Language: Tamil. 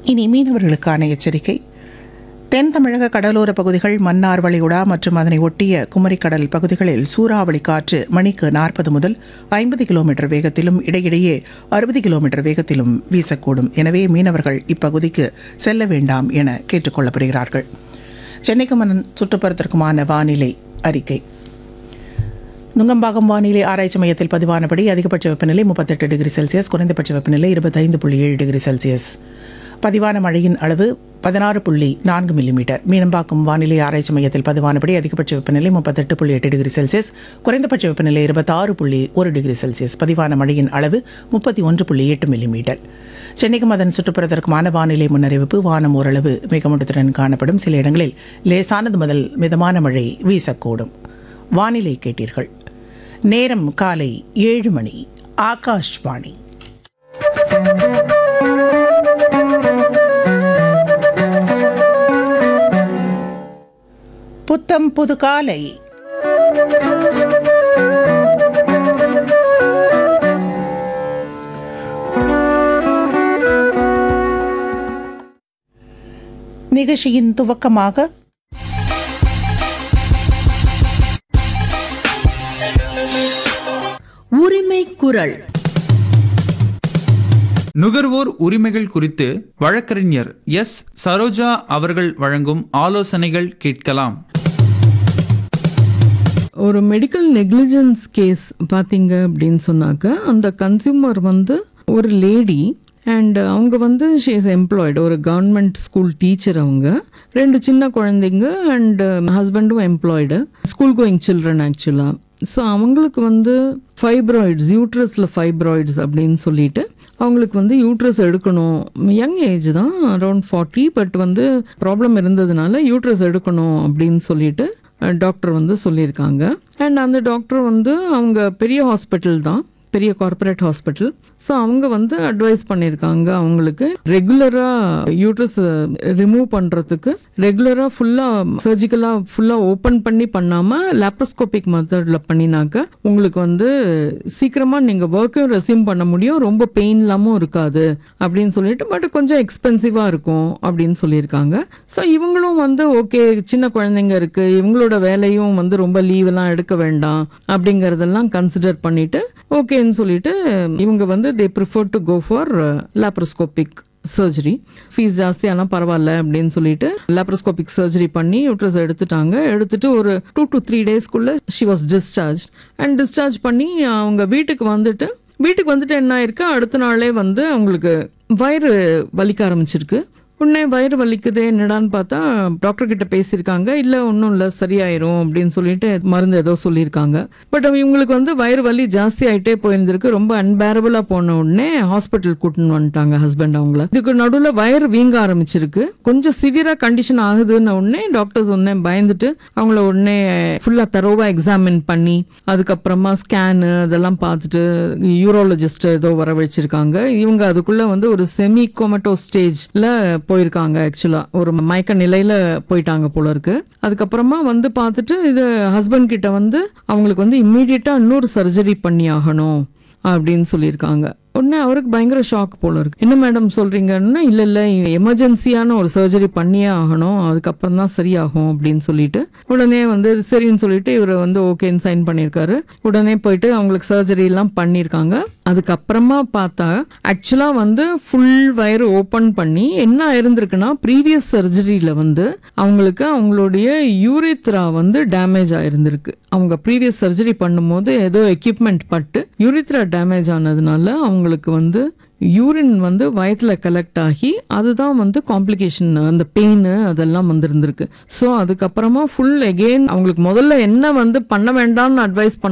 இனி மீனவர்களுக்கான எச்சரிக்கை தென் தமிழக கடலோர பகுதிகள் மன்னார் வளைகுடா மற்றும் அதனை ஒட்டிய குமரிக்கடல் பகுதிகளில் சூறாவளி காற்று மணிக்கு நாற்பது முதல் ஐம்பது கிலோமீட்டர் வேகத்திலும் இடையிடையே அறுபது கிலோமீட்டர் வேகத்திலும் வீசக்கூடும் எனவே மீனவர்கள் இப்பகுதிக்கு செல்ல வேண்டாம் என கேட்டுக்கொள்ளப்படுகிறார்கள் சென்னைக்கு மன்னன் சுற்றுப்புறத்திற்குமான வானிலை அறிக்கை நுங்கம்பாக்கம் வானிலை ஆராய்ச்சி மையத்தில் பதிவானபடி அதிகபட்ச வெப்பநிலை முப்பத்தெட்டு டிகிரி செல்சியஸ் குறைந்தபட்ச வெப்பநிலை இருபத்தைந்து புள்ளி ஏழு டிகிரி செல்சியஸ் பதிவான மழையின் அளவு பதினாறு புள்ளி நான்கு மில்லிமீட்டர் மீனம்பாக்கம் வானிலை ஆராய்ச்சி மையத்தில் பதிவானபடி அதிகபட்ச வெப்பநிலை முப்பத்தெட்டு புள்ளி எட்டு டிகிரி செல்சியஸ் குறைந்தபட்ச வெப்பநிலை இருபத்தாறு புள்ளி ஒரு டிகிரி செல்சியஸ் பதிவான மழையின் அளவு முப்பத்தி ஒன்று புள்ளி எட்டு மில்லிமீட்டர் சென்னைக்கும் அதன் சுற்றுப்புறத்திற்குமான வானிலை முன்னறிவிப்பு வானம் ஓரளவு மிகமுட்டத்துடன் காணப்படும் சில இடங்களில் லேசானது முதல் மிதமான மழை வீசக்கூடும் வானிலை கேட்டீர்கள் நேரம் காலை ஏழு மணி ஆகாஷ்வாணி புத்தம் புது காலை நிகழ்ச்சியின் துவக்கமாக உரிமை குரல் நுகர்வோர் உரிமைகள் குறித்து வழக்கறிஞர் எஸ் சரோஜா அவர்கள் வழங்கும் ஆலோசனைகள் கேட்கலாம் ஒரு மெடிக்கல் நெக்லிஜென்ஸ் கேஸ் பார்த்தீங்க அப்படின்னு சொன்னாக்க அந்த கன்சியூமர் வந்து ஒரு லேடி அண்ட் அவங்க வந்து ஷி இஸ் எம்ப்ளாய்டு ஒரு கவர்மெண்ட் ஸ்கூல் டீச்சர் அவங்க ரெண்டு சின்ன குழந்தைங்க அண்ட் ஹஸ்பண்டும் எம்ப்ளாய்டு ஸ்கூல் கோயிங் சில்ட்ரன் ஆக்சுவலாக ஸோ அவங்களுக்கு வந்து ஃபைப்ராய்ட்ஸ் யூட்ரஸில் ஃபைப்ராய்ட்ஸ் அப்படின்னு சொல்லிட்டு அவங்களுக்கு வந்து யூட்ரஸ் எடுக்கணும் யங் ஏஜ் தான் அரௌண்ட் ஃபார்ட்டி பட் வந்து ப்ராப்ளம் இருந்ததுனால யூட்ரஸ் எடுக்கணும் அப்படின்னு சொல்லிட்டு டாக்டர் வந்து சொல்லியிருக்காங்க அண்ட் அந்த டாக்டர் வந்து அவங்க பெரிய ஹாஸ்பிட்டல் தான் பெரிய கார்ப்பரேட் ஹாஸ்பிட்டல் ஸோ அவங்க வந்து அட்வைஸ் பண்ணியிருக்காங்க அவங்களுக்கு ரெகுலராக யூட்ரஸ் ரிமூவ் பண்ணுறதுக்கு ரெகுலராக ஃபுல்லாக சர்ஜிக்கலாக ஃபுல்லாக ஓப்பன் பண்ணி பண்ணாமல் லேப்ரோஸ்கோபிக் மெத்தடில் பண்ணினாக்க உங்களுக்கு வந்து சீக்கிரமாக நீங்கள் ஒர்க்கையும் ரெசியூம் பண்ண முடியும் ரொம்ப பெயின் இல்லாமல் இருக்காது அப்படின்னு சொல்லிட்டு பட் கொஞ்சம் எக்ஸ்பென்சிவாக இருக்கும் அப்படின்னு சொல்லியிருக்காங்க ஸோ இவங்களும் வந்து ஓகே சின்ன குழந்தைங்க இருக்குது இவங்களோட வேலையும் வந்து ரொம்ப லீவெல்லாம் எடுக்க வேண்டாம் அப்படிங்கிறதெல்லாம் கன்சிடர் பண்ணிட்டு ஓகேன்னு சொல்லிட்டு இவங்க வந்து they prefer to go for laparoscopic surgery fees ஜாஸ்தியானா பரவாயில்ல அப்படின்னு சொல்லிட்டு லேப்ரோஸ்கோபிக் சர்ஜரி பண்ணி யூட்ரஸ் எடுத்துட்டாங்க எடுத்துட்டு ஒரு டூ டு த்ரீ டேஸ்க்குள்ள she was discharge and discharge பண்ணி அவங்க வீட்டுக்கு வந்துட்டு வீட்டுக்கு வந்துட்டு என்ன ஆயிருக்கு அடுத்த நாளே வந்து அவங்களுக்கு வயிறு வலிக்க ஆரம்பிச்சிருக்கு உடனே வயிறு வலிக்குது என்னடான்னு பார்த்தா டாக்டர் கிட்ட பேசியிருக்காங்க இல்லை ஒன்றும் இல்லை சரியாயிரும் அப்படின்னு சொல்லிட்டு மருந்து ஏதோ சொல்லியிருக்காங்க பட் இவங்களுக்கு வந்து வயிறு வலி ஜாஸ்தி ஆகிட்டே போயிருந்திருக்கு ரொம்ப அன்பேரபுளாக போன உடனே ஹாஸ்பிட்டல் கூட்டின்னு வந்துட்டாங்க ஹஸ்பண்ட் அவங்கள இதுக்கு நடுவில் வயிறு வீங்க ஆரம்பிச்சிருக்கு கொஞ்சம் சிவியராக கண்டிஷன் ஆகுதுன்னு உடனே டாக்டர்ஸ் உடனே பயந்துட்டு அவங்கள உடனே ஃபுல்லாக தரோவாக எக்ஸாமின் பண்ணி அதுக்கப்புறமா ஸ்கேனு அதெல்லாம் பார்த்துட்டு யூரோலஜிஸ்ட் ஏதோ வரவழைச்சிருக்காங்க இவங்க அதுக்குள்ள வந்து ஒரு செமி கொமட்டோ ஸ்டேஜ்ல போயிருக்காங்க ஆக்சுவலா ஒரு மயக்க நிலையில போயிட்டாங்க போல இருக்கு அதுக்கப்புறமா வந்து பார்த்துட்டு இது ஹஸ்பண்ட் கிட்ட வந்து அவங்களுக்கு வந்து இம்மீடியட்டா இன்னொரு சர்ஜரி பண்ணி ஆகணும் அப்படின்னு சொல்லியிருக்காங்க உடனே அவருக்கு பயங்கர ஷாக் போல இருக்கு என்ன மேடம் சொல்றீங்கன்னா இல்ல இல்ல எமர்ஜென்சியான ஒரு சர்ஜரி பண்ணியே ஆகணும் அதுக்கப்புறம் தான் சரியாகும் அப்படின்னு சொல்லிட்டு உடனே வந்து சரின்னு சொல்லிட்டு இவர் வந்து ஓகேன்னு சைன் பண்ணியிருக்காரு உடனே போயிட்டு அவங்களுக்கு சர்ஜரி எல்லாம் பண்ணியிருக்காங்க அதுக்கப்புறமா பார்த்தா ஆக்சுவலா வந்து ஃபுல் வயிறு ஓப்பன் பண்ணி என்ன ஆயிருந்திருக்குன்னா ப்ரீவியஸ் சர்ஜரியில வந்து அவங்களுக்கு அவங்களுடைய யூரித்ரா வந்து டேமேஜ் ஆயிருந்திருக்கு அவங்க ப்ரீவியஸ் சர்ஜரி பண்ணும்போது ஏதோ எக்யூப்மெண்ட் பட்டு யூரித்ரா டேமேஜ் ஆனதுனால அவங்களுக்கு வந்து யூரின் வந்து வயத்துல கலெக்ட் ஆகி அதுதான் வந்து காம்ப்ளிகேஷன் அந்த பெயின் அதெல்லாம் வந்திருந்திருக்கு ஸோ அதுக்கப்புறமா ஃபுல் எகெயின் அவங்களுக்கு முதல்ல என்ன வந்து பண்ண வேண்டாம்னு அட்வைஸ் பண்ண